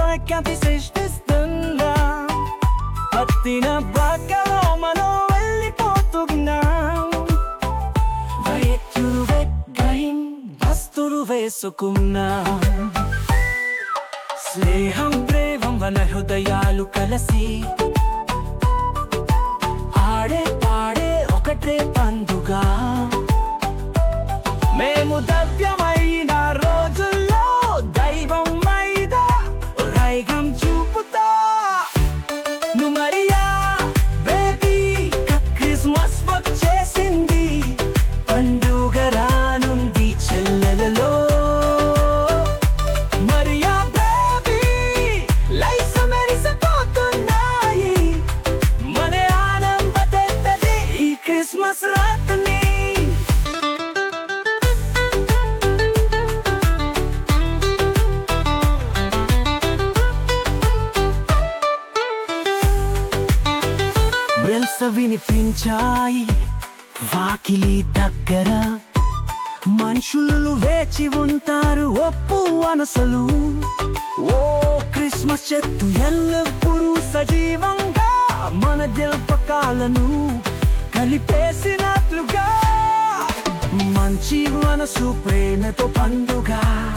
మనకంతి సృష్టిస్తున్నాం పత్తిన బాకలో మనం వెళ్ళిపోతున్నాం వైద్యులు వెగ్గైన్ వస్తులు వేసుకున్నాం స్నేహం ప్రేమం వన హృదయాలు కలిసి ఆడే పాడే ఒకటే పండుగ మేము దవ్యమైన రోజుల్లో దైవం మీద రైగం చూపుతా నువ్వు మరియా బేబీ క్రిస్మస్ వచ్చేసింది పండుగ రానుంది చెల్లెలలో మరియా బేబీ లైఫ్ మెరిసిపోతున్నాయి మన ఆనంద తెత్తది ఈ క్రిస్మస్ రాత్రి వెల్స వినిపించాయి వాకిలి దగ్గర మనుషులు వేచి ఉంటారు ఒప్పు అనసలు ఓ క్రిస్మస్ చెట్టు ఎల్లప్పుడూ సజీవంగా మన దిల్పకాలను కలిపేసినట్లుగా మంచి మనసు ప్రేమతో పండుగ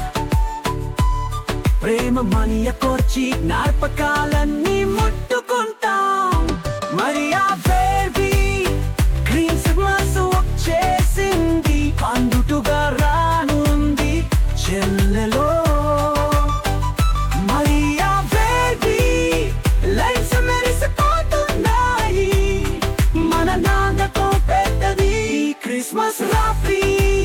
ప్రేమ మనయకొచ్చి జ్ఞాపకాలన్నీ ముట్టుకుంటాం మరి ఆ బేబీ క్రిస్మస్ వచ్చేసింది పండుటుగా రానుంది చెల్లెలో మరి ఆ బేబీ లైఫ్ మెరిసిపోతున్నాయి మన నాన్నతో పెద్దది ఈ క్రిస్మస్ రాత్రి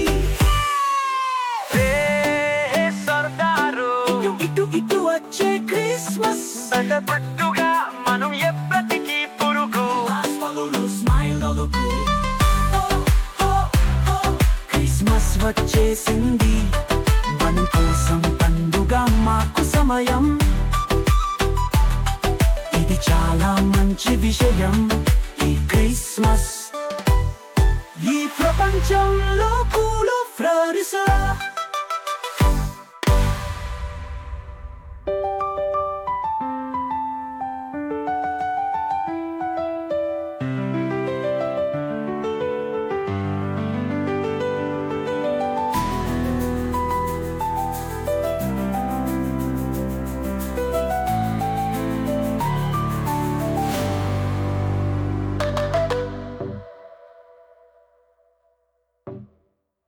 ఏ సర్దారు ఇటు ఇటు ఇటు వచ్చే క్రిస్మస్ పట్టుగా మనం ఎప్పటికీ పురుగు క్రిస్మస్ వచ్చేసింది మన కోసం పండుగ మాకు సమయం ఇది చాలా మంచి విషయం ఈ క్రిస్మస్